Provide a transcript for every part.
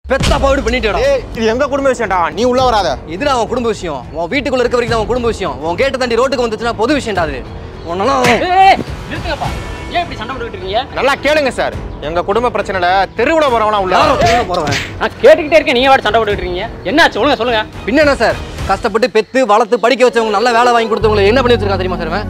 பெத்தா பாடு பண்ணிட்டேடா ஏய் இது எங்க குடும்ப விஷயம்டா நீ உள்ள வராத இதுடா அவன் குடும்ப விஷயம் உன் வீட்டுக்குள்ள இருக்க வரைக்கும் தான் அவன் குடும்ப விஷயம் உன் கேட்ட தாண்டி ரோட்டுக்கு வந்துச்சுன்னா பொது விஷயம்டா அது உன்னெல்லாம் ஏய் நிறுத்துங்கப்பா ஏன் இப்படி சண்டை போட்டுக்கிட்டு இருக்கீங்க நல்லா கேளுங்க சார் எங்க குடும்ப பிரச்சனைல தெருவுல போறவனா உள்ள யாரோ தெருவுல போறவன் நான் கேட்டுக்கிட்டே இருக்கேன் நீங்க வாடி சண்டை போட்டுக்கிட்டு இருக்கீங்க என்னாச்சு சொல்லுங்க சொல்லுங்க பின்ன என்ன சார் கஷ்டப்பட்டு பெத்து வளர்த்து படிக்க வச்சவங்க நல்ல வேலை வாங்கி கொடுத்தவங்களை என்ன பண்ணி வச்சிருக்கான் தெரியுமா சார் இவன்?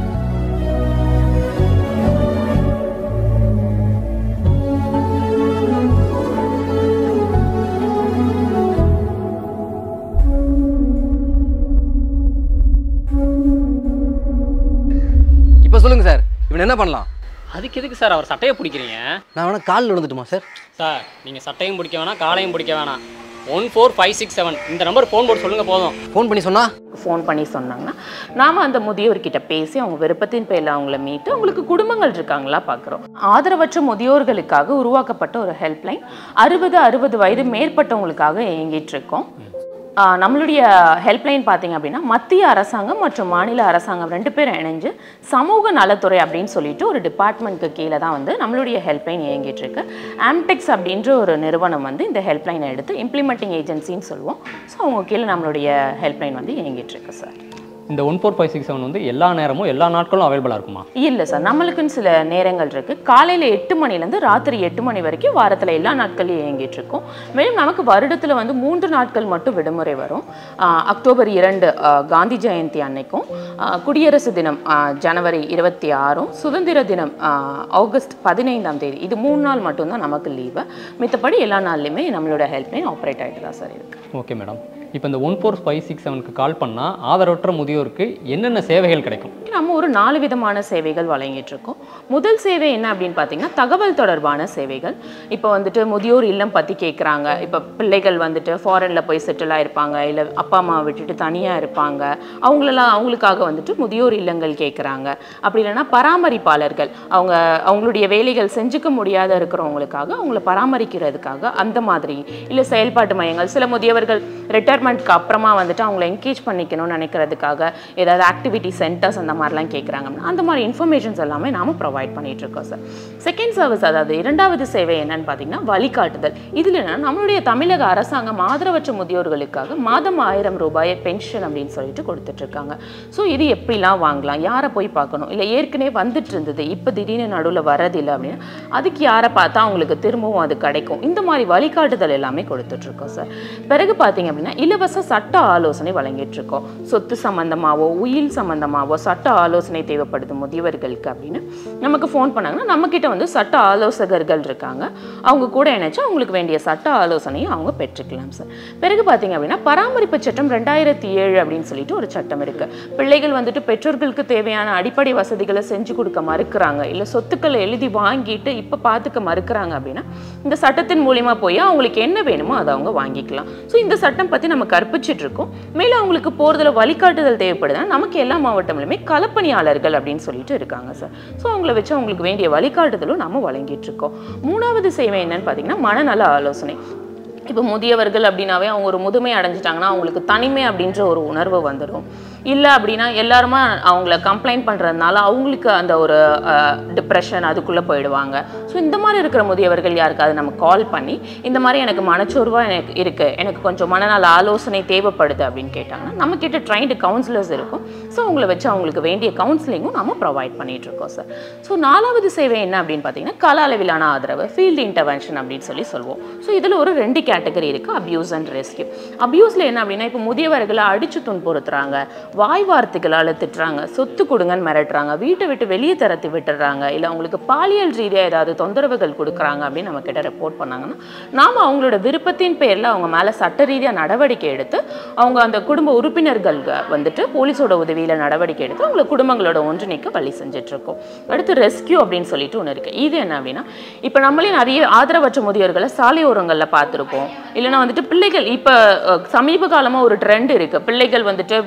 இப்போ சொல்லுங்க சார் இவன் என்ன பண்ணலாம் அதுக்கு எதுக்கு சார் அவர் சட்டையை பிடிக்கிறீங்க நான் வேணா காலில் விழுந்துட்டுமா சார் சார் நீங்கள் சட்டையும் பிடிக்க வேணாம் காலையும் பிடிக்க வேணாம் one four five six seven இந்த நம்பர் ஃபோன் போட்டு சொல்லுங்க போதும் ஃபோன் பண்ணி சொன்னா ஃபோன் பண்ணி சொன்னாங்கன்னா நாம் அந்த முதியோர்கிட்ட பேசி அவங்க விருப்பத்தின் பேரில் அவங்கள மீட்டு அவங்களுக்கு குடும்பங்கள் இருக்காங்களா பார்க்குறோம் ஆதரவற்ற முதியோர்களுக்காக உருவாக்கப்பட்ட ஒரு ஹெல்ப்லைன் அறுபது அறுபது வயது மேற்பட்டவங்களுக்காக இயங்கிட்டு இருக்கோம் ஆஹ் நம்மளுடைய ஹெல்ப்லைன் பார்த்தீங்க அப்படின்னா மத்திய அரசாங்கம் மற்றும் மாநில அரசாங்கம் ரெண்டு பேரும் இணைஞ்சு சமூக நலத்துறை அப்படின்னு சொல்லிட்டு ஒரு டிபார்ட்மெண்ட்க்கு கீழே தான் வந்து நம்மளுடைய ஹெல்ப்லைன் இயங்கிட்டு இருக்கு ஆம்டெக்ஸ் அப்படின்ற ஒரு நிறுவனம் வந்து இந்த ஹெல்ப்லைனை எடுத்து இம்ப்ளிமெண்டிங் ஏஜென்சின்னு சொல்லுவோம் ஸோ அவங்க கீழே நம்மளுடைய ஹெல்ப்லைன் வந்து இயங்கிட்டு இருக்கு சார் இந்த one four five six seven வந்து எல்லா நேரமும் எல்லா நாட்களும் அவைலபிளாக இருக்குமா இல்லை சார் நம்மளுக்குன்னு சில நேரங்கள் இருக்குது காலையில் எட்டு மணிலேருந்து ராத்திரி எட்டு மணி வரைக்கும் வாரத்தில் எல்லா நாட்களையும் இயங்கிட்டு இருக்கோம் மேலும் நமக்கு வருடத்தில் வந்து மூன்று நாட்கள் மட்டும் விடுமுறை வரும் ஆஹ் அக்டோபர் இரண்டு ஆஹ் காந்தி ஜெயந்தி அன்னைக்கும் ஆஹ் குடியரசு தினம் ஆஹ் ஜனவரி இருபத்தி ஆறும் சுதந்திர தினம் ஆஹ் ஆகஸ்ட் பதினைந்தாம் தேதி இது மூணு நாள் மட்டும்தான் நமக்கு லீவு மித்தபடி எல்லா நாள்லையுமே நம்மளோட ஹெல்ப்லைன் ஆப்ரேட் ஆகிட்டு தான் சார் இருக்குது ஓகே மேடம் இப்போ இந்த ஒன் ஃபோர் ஃபைவ் சிக்ஸ் செவனுக்கு கால் பண்ணால் ஆதரவற்ற முதியோருக்கு என்னென்ன சேவைகள் கிடைக்கும் நம்ம ஒரு நாலு விதமான சேவைகள் வழங்கிட்டு இருக்கோம் முதல் சேவை என்ன அப்படின்னு பார்த்தீங்கன்னா தகவல் தொடர்பான சேவைகள் இப்போ வந்துட்டு முதியோர் இல்லம் பற்றி கேட்குறாங்க இப்போ பிள்ளைகள் வந்துட்டு ஃபாரினில் போய் செட்டில் ஆயிருப்பாங்க இல்லை அப்பா அம்மா விட்டுட்டு தனியாக இருப்பாங்க அவங்களெல்லாம் அவங்களுக்காக வந்துட்டு முதியோர் இல்லங்கள் கேட்குறாங்க அப்படி இல்லைன்னா பராமரிப்பாளர்கள் அவங்க அவங்களுடைய வேலைகள் செஞ்சுக்க முடியாத இருக்கிறவங்களுக்காக அவங்கள பராமரிக்கிறதுக்காக அந்த மாதிரி இல்லை செயல்பாட்டு மையங்கள் சில முதியவர்கள் ரிட்டையர்மெண்ட்க்கு அப்புறமா வந்துட்டு அவங்கள என்கேஜ் பண்ணிக்கணும்னு நினைக்கிறதுக்காக ஏதாவது ஆக்டிவிட்டி சென்டர்ஸ் அந்த மாதிரிலாம் கேட்குறாங்க அந்த மாதிரி இன்ஃபர்மேஷன்ஸ் எல்லாமே நாம ப்ரொவைட் பண்ணிட்டு இருக்கோம் சார் செகண்ட் சர்வீஸ் அதாவது இரண்டாவது சேவை என்னன்னு பார்த்தீங்கன்னா வழிகாட்டுதல் இதில் என்னன்னா நம்மளுடைய தமிழக அரசாங்கம் ஆதரவற்ற முதியோர்களுக்காக மாதம் ஆயிரம் ரூபாய் பென்ஷன் அப்படின்னு சொல்லிட்டு கொடுத்துட்டு இருக்காங்க ஸோ இது எப்படிலாம் வாங்கலாம் யாரை போய் பார்க்கணும் இல்லை ஏற்கனவே வந்துட்டு இருந்தது இப்போ திடீர்னு நடுவில் வரதில்லை அப்படின்னா அதுக்கு யாரை பார்த்தா அவங்களுக்கு திரும்பவும் அது கிடைக்கும் இந்த மாதிரி வழிகாட்டுதல் எல்லாமே கொடுத்துட்டு இருக்கோம் சார் பிறகு பார்த்தீங்க அப்படின்னா இலவச சட்ட ஆலோசனை வழங்கிட்டு இருக்கோம் சொத்து சம்பந்தமாவோ உயில் சம்பந்தமாவோ சட்ட ஆலோசனை தேவைப்படுது முதியவர்களுக்கு அப்படின்னு நமக்கு ஃபோன் பண்ணாங்கன்னா நம்மக்கிட்ட வந்து சட்ட ஆலோசகர்கள் இருக்காங்க அவங்க கூட இணைச்சு அவங்களுக்கு வேண்டிய சட்ட ஆலோசனையை அவங்க பெற்றுக்கலாம் சார் பிறகு பார்த்தீங்க அப்படின்னா பராமரிப்பு சட்டம் ரெண்டாயிரத்தி ஏழு அப்படின்னு சொல்லிட்டு ஒரு சட்டம் இருக்கு பிள்ளைகள் வந்துட்டு பெற்றோர்களுக்கு தேவையான அடிப்படை வசதிகளை செஞ்சு கொடுக்க மறுக்கிறாங்க இல்லை சொத்துக்களை எழுதி வாங்கிட்டு இப்போ பார்த்துக்க மறுக்கிறாங்க அப்படின்னா இந்த சட்டத்தின் மூலியமா போய் அவங்களுக்கு என்ன வேணுமோ அதை அவங்க வாங்கிக்கலாம் ஸோ இந்த சட்டம் பற்றி நம்ம கற்பிச்சிட்டு இருக்கோம் மேலும் அவங்களுக்கு போகிறதுல வழிகாட்டுதல் தேவைப்படுதுன்னா நமக்கு எல்லா மாவட்டங்களிலுமே களப்பணியாளர்கள் அப்படின்னு சொல்லிட்டு இருக்காங்க சார் ஸோ அவங்கள வச்சு அவங்களுக்கு வேண்டிய வழிகாட்டுதலும் நம்ம வழங்கிட்டு இருக்கோம் மூணாவது சேவை என்னன்னு பார்த்தீங்கன்னா மனநல ஆலோசனை இப்போ முதியவர்கள் அப்படின்னாவே அவங்க ஒரு முதுமை அடைஞ்சிட்டாங்கன்னா அவங்களுக்கு தனிமை அப்படின்ற ஒரு உணர்வு வந்துடும் இல்லை அப்படின்னா எல்லாருமா அவங்கள கம்ப்ளைண்ட் பண்ணுறதுனால அவங்களுக்கு அந்த ஒரு டிப்ரெஷன் அதுக்குள்ளே போயிடுவாங்க ஸோ இந்த மாதிரி இருக்கிற முதியவர்கள் யாருக்காவது நம்ம கால் பண்ணி இந்த மாதிரி எனக்கு மனச்சோர்வாக எனக்கு இருக்குது எனக்கு கொஞ்சம் மனநல ஆலோசனை தேவைப்படுது அப்படின்னு கேட்டாங்கன்னா நம்ம கிட்ட ட்ரைன்டு கவுன்சிலர்ஸ் இருக்கும் ஸோ அவங்கள வச்சு அவங்களுக்கு வேண்டிய கவுன்சிலிங்கும் நம்ம ப்ரொவைட் பண்ணிட்டு இருக்கோம் சார் ஸோ நாலாவது சேவை என்ன அப்படின்னு பார்த்தீங்கன்னா கால அளவிலான ஆதரவு ஃபீல்டு இன்டர்வென்ஷன் அப்படின்னு சொல்லி சொல்லுவோம் ஸோ இதில் ஒரு ரெண்டு கேட்டகரி இருக்குது அப்யூஸ் அண்ட் ரெஸ்கியூ அப்யூஸில் என்ன அப்படின்னா இப்போ முதியவர்களை அடித்து துன்புறுத்துறாங்க வாய் வார்த்தைகளால் திட்டுறாங்க சொத்து கொடுங்கன்னு மிரட்டுறாங்க வீட்டை விட்டு வெளியே தரத்தி விட்டுறாங்க இல்லை அவங்களுக்கு பாலியல் ரீதியாக ஏதாவது தொந்தரவுகள் கொடுக்குறாங்க அப்படின்னு நம்ம கிட்ட ரிப்போர்ட் பண்ணாங்கன்னா நாம் அவங்களோட விருப்பத்தின் பேரில் அவங்க மேலே சட்ட ரீதியாக நடவடிக்கை எடுத்து அவங்க அந்த குடும்ப உறுப்பினர்கள் வந்துட்டு போலீஸோட உதவியில் நடவடிக்கை எடுத்து அவங்கள குடும்பங்களோட ஒன்றிணைக்க வழி செஞ்சுட்டு இருக்கோம் அடுத்து ரெஸ்கியூ அப்படின்னு சொல்லிட்டு ஒன்று இருக்குது இது என்ன அப்படின்னா இப்போ நம்மளே நிறைய ஆதரவற்ற முதியோர்களை சாலையோரங்களில் பார்த்துருப்போம் இல்லைன்னா வந்துட்டு பிள்ளைகள் இப்போ அஹ், சமீப காலமாக ஒரு ட்ரெண்ட் இருக்குது பிள்ளைகள் வந்துட்டு முதுமை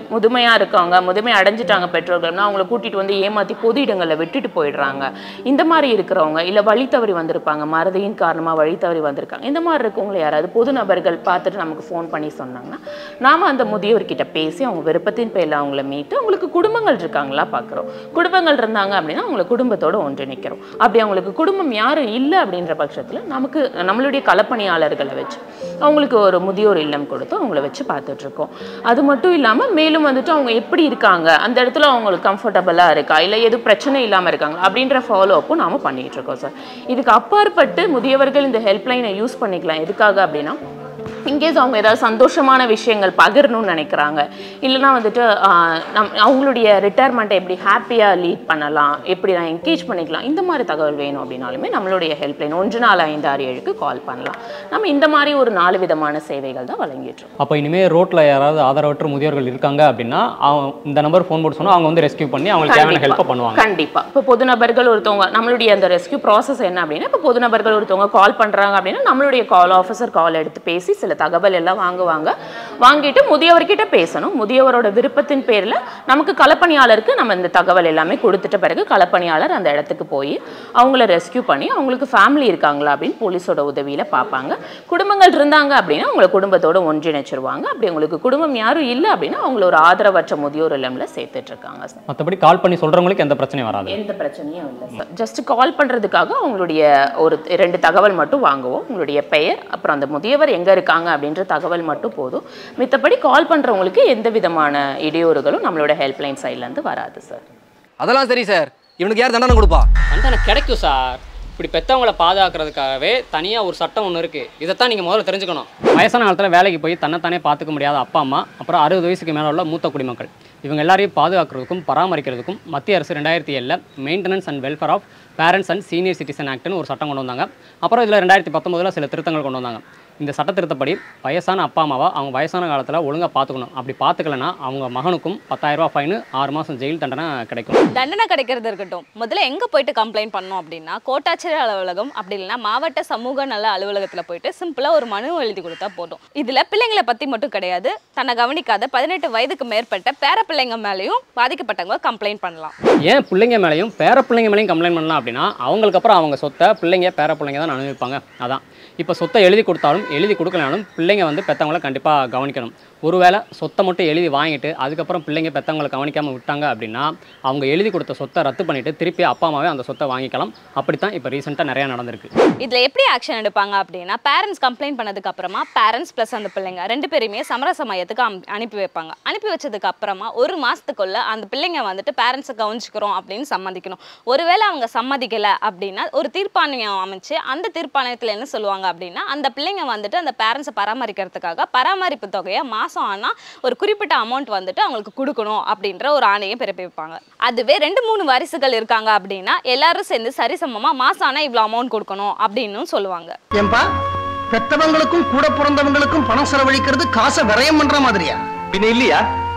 முதுமையாக இருக்கவங்க முதுமை அடைஞ்சிட்டாங்க பெற்றோர்கள்னா அவங்கள கூட்டிகிட்டு வந்து ஏமாற்றி பொது இடங்களில் விட்டுட்டு போயிடுறாங்க இந்த மாதிரி இருக்கிறவங்க இல்லை வழி தவறி வந்திருப்பாங்க மறதியின் காரணமாக வழி தவறி வந்திருக்காங்க இந்த மாதிரி இருக்கவங்களை யாராவது பொது நபர்கள் பார்த்துட்டு நமக்கு ஃபோன் பண்ணி சொன்னாங்கன்னா நாம் அந்த முதியோர்கிட்ட பேசி அவங்க விருப்பத்தின் பேரில் அவங்கள மீட்டு அவங்களுக்கு குடும்பங்கள் இருக்காங்களா பார்க்குறோம் குடும்பங்கள் இருந்தாங்க அப்படின்னா அவங்கள குடும்பத்தோட ஒன்றிணைக்கிறோம் அப்படி அவங்களுக்கு குடும்பம் யாரும் இல்லை அப்படின்ற பட்சத்தில் நமக்கு நம்மளுடைய களப்பணியாளர்களை வச்சு அவங்களுக்கு ஒரு முதியோர் இல்லம் கொடுத்து அவங்கள வச்சு பார்த்துட்டு இருக்கோம் அது மட்டும் இல்லாமல் மேலும் வந்துட்டு அவங்க எப்படி இருக்காங்க அந்த இடத்துல அவங்களுக்கு கம்ஃபர்டபுளாக இருக்கா இல்லை எதுவும் பிரச்சனை இல்லாமல் இருக்காங்க அப்படின்ற ஃபாலோ அப்பும் நாம பண்ணிட்டு இருக்கோம் சார் இதுக்கு அப்பாற்பட்டு முதியவர்கள் இந்த ஹெல்ப்லைனை யூஸ் பண்ணிக்கலாம் எதுக்காக அப்படின்னா இன்கேஸ் அவங்க ஏதாவது சந்தோஷமான விஷயங்கள் பகிரணும்னு நினைக்கிறாங்க இல்லைன்னா வந்துட்டு ஆஹ், நம் அவங்களுடைய ரிட்டையர்மெண்ட்டை எப்படி ஹாப்பியாக லீட் பண்ணலாம் எப்படி நான் என்கேஜ் பண்ணிக்கலாம் இந்த மாதிரி தகவல் வேணும் அப்படின்னாலுமே நம்மளுடைய ஹெல்ப்லைன் ஒன்று நாலு ஐந்து ஆறு ஏழுக்கு கால் பண்ணலாம் நம்ம இந்த மாதிரி ஒரு நாலு விதமான சேவைகள் தான் வழங்கிட்டு இருக்கோம் அப்போ இனிமேல் ரோட்டில் யாராவது ஆதரவற்ற முதியோர்கள் இருக்காங்க அப்படின்னா அவங்க இந்த நம்பர் ஃபோன் போட்டு சொன்னால் அவங்க வந்து ரெஸ்க்யூ பண்ணி அவங்களுக்கு தேவையான ஹெல்ப்பை பண்ணுவாங்க கண்டிப்பா இப்போ பொது நபர்கள் ஒருத்தவங்க நம்மளுடைய அந்த ரெஸ்க்யூ ப்ராசஸ் என்ன அப்படின்னா இப்போ பொது நபர்கள் ஒருத்தவங்க கால் பண்றாங்க அப்படின்னா நம்மளுடைய கால் ஆஃபீஸர் கால் எடுத்து பேசி சில தகவல் எல்லாம் வாங்குவாங்க வாங்கிட்டு முதியவர்கிட்ட பேசணும் முதியவரோட விருப்பத்தின் பேர்ல நமக்கு களப்பணியாளருக்கு நம்ம இந்த தகவல் எல்லாமே கொடுத்துட்ட பிறகு களப்பணியாளர் அந்த இடத்துக்கு போய் அவங்கள ரெஸ்க்யூ பண்ணி அவங்களுக்கு ஃபேமிலி இருக்காங்களா அப்படின்னு போலீஸோட உதவியில பார்ப்பாங்க குடும்பங்கள் இருந்தாங்க அப்படின்னா அவங்கள குடும்பத்தோட ஒன்றிணைச்சிருவாங்க அப்படி உங்களுக்கு குடும்பம் யாரும் இல்லை அப்படின்னா அவங்கள ஒரு ஆதரவற்ற முதியோர் இல்லம்ல சேர்த்துட்டு இருக்காங்க சார் மற்றபடி கால் பண்ணி சொல்கிறவங்களுக்கு எந்த பிரச்சனையும் வராது எந்த பிரச்சனையும் இல்லை சார் ஜஸ்ட் கால் பண்ணுறதுக்காக அவங்களுடைய ஒரு ரெண்டு தகவல் மட்டும் வாங்குவோம் உங்களுடைய பெயர் அப்புறம் அந்த முதியவர் எங்கே இருக்காங்க அப்படின்ற தகவல் மட்டும் போதும் மித்தபடி கால் பண்ணுறவங்களுக்கு எந்த விதமான இடையூறுகளும் நம்மளோட ஹெல்ப்லைன் சைட்லேருந்து வராது சார் அதெல்லாம் சரி சார் இவனுக்கு யார் தண்டனை கொடுப்பா தண்டனை கிடைக்கும் சார் இப்படி பெற்றவங்கள பாதுகாக்கிறதுக்காகவே தனியாக ஒரு சட்டம் ஒன்று இருக்குது இதைத்தான் நீங்கள் முதல்ல தெரிஞ்சுக்கணும் வயசான காலத்தில் வேலைக்கு போய் தன்னைத்தானே பார்த்துக்க முடியாத அப்பா அம்மா அப்புறம் அறுபது வயசுக்கு மேலே உள்ள மூத்த குடிமக்கள் இவங்க எல்லாரையும் பாதுகாக்கிறதுக்கும் பராமரிக்கிறதுக்கும் மத்திய அரசு ரெண்டாயிரத்தி ஏழில் maintenance and welfare of parents and senior citizen ஆக்ட்னு ஒரு சட்டம் கொண்டு வந்தாங்க அப்புறம் இதில் ரெண்டாயிரத்தி பத்தொம்போதில் சில திருத்தங்கள் கொண்டு வந்தாங்க இந்த சட்ட திருத்தப்படி வயசான அப்பா அம்மாவை அவங்க வயசான காலத்தில் ஒழுங்காக பார்த்துக்கணும் அப்படி பார்த்துக்கலனா அவங்க மகனுக்கும் 10000 ரூபாய் ஃபைனு ஆறு மாதம் ஜெயில் தண்டனை கிடைக்கும் தண்டனை கிடைக்கிறது இருக்கட்டும் முதல்ல எங்க போயிட்டு கம்ப்ளைண்ட் பண்ணோம் அப்படின்னா கோட்டாட்சியர் அலுவலகம் அப்படி இல்லைன்னா மாவட்ட சமூக நல அலுவலகத்துல போயிட்டு சிம்பிளா ஒரு மனு எழுதி கொடுத்தா போதும் இதுல பிள்ளைங்களை பத்தி மட்டும் கிடையாது தன்னை கவனிக்காத பதினெட்டு வயதுக்கு மேற்பட்ட பேர பிள்ளைங்க மேலேயும் பாதிக்கப்பட்டவங்க கம்ப்ளைண்ட் பண்ணலாம் ஏன் பிள்ளைங்க மேலேயும் பேர பிள்ளைங்க மேலேயும் கம்ப்ளைண்ட் பண்ணலாம் அப்படின்னா அவங்களுக்கு அப்புறம் அவங்க சொத்தை பிள்ளைங்க பேர பிள்ளைங்க தான் அனுபவிப்பாங்க அதான் இப்போ சொத்தை எழுதி கொடுத்தாலும் எழுதி கொடுக்கலனாலும் பிள்ளைங்க வந்து பெற்றவங்கள கண்டிப்பாக கவனிக்கணும் ஒருவேளை சொத்தை மட்டும் எழுதி வாங்கிட்டு அதுக்கப்புறம் பிள்ளைங்க பெற்றவங்களை கவனிக்காமல் விட்டாங்க அப்படின்னா அவங்க எழுதி கொடுத்த சொத்தை ரத்து பண்ணிட்டு திருப்பி அப்பா அம்மாவே அந்த சொத்தை வாங்கிக்கலாம் அப்படித்தான் இப்போ ரீசெண்டாக நிறையா நடந்திருக்கு இதுல எப்படி ஆக்ஷன் எடுப்பாங்க அப்படின்னா பேரண்ட்ஸ் கம்ப்ளைண்ட் பண்ணதுக்கு அப்புறமா பேரண்ட்ஸ் ப்ளஸ் அந்த பிள்ளைங்க ரெண்டு பேருமே சமரச மையத்துக்கு அம்- அனுப்பி வைப்பாங்க அனுப்பி வச்சதுக்கு அப்புறமா ஒரு மாசத்துக்குள்ள அந்த பிள்ளைங்க வந்துட்டு பேரண்ட்ஸை கவனிச்சுக்கிறோம் அப்படின்னு சம்மதிக்கணும் ஒருவேளை அவங்க சம்மதிக்கல அப்படின்னா ஒரு தீர்ப்பாணையம் அமைச்சு அந்த தீர்ப்பாணையத்தில் என்ன சொல்லுவாங்க அப்படின்னா அந்த பிள்ளைங்க வந்துட்டு அந்த பேரண்ட்ஸை பராமரிக்கிறதுக்காக பராமரிப்பு தொகையை மாசம் ஆனா ஒரு குறிப்பிட்ட அமௌண்ட் வந்துட்டு அவங்களுக்கு கொடுக்கணும் அப்படின்ற ஒரு ஆணையை பிறப்பிப்பாங்க அதுவே ரெண்டு மூணு வாரிசுகள் இருக்காங்க அப்படின்னா எல்லாரும் சேர்ந்து சரிசமமா மாசம் ஆனா இவ்வளவு அமௌண்ட் கொடுக்கணும் அப்படின்னு சொல்லுவாங்க ஏன்பா பெத்தவங்களுக்கும் கூட பிறந்தவங்களுக்கும் பணம் செலவழிக்கிறது காசை விரயம் பண்ற மாதிரியா பின்ன இல்லையா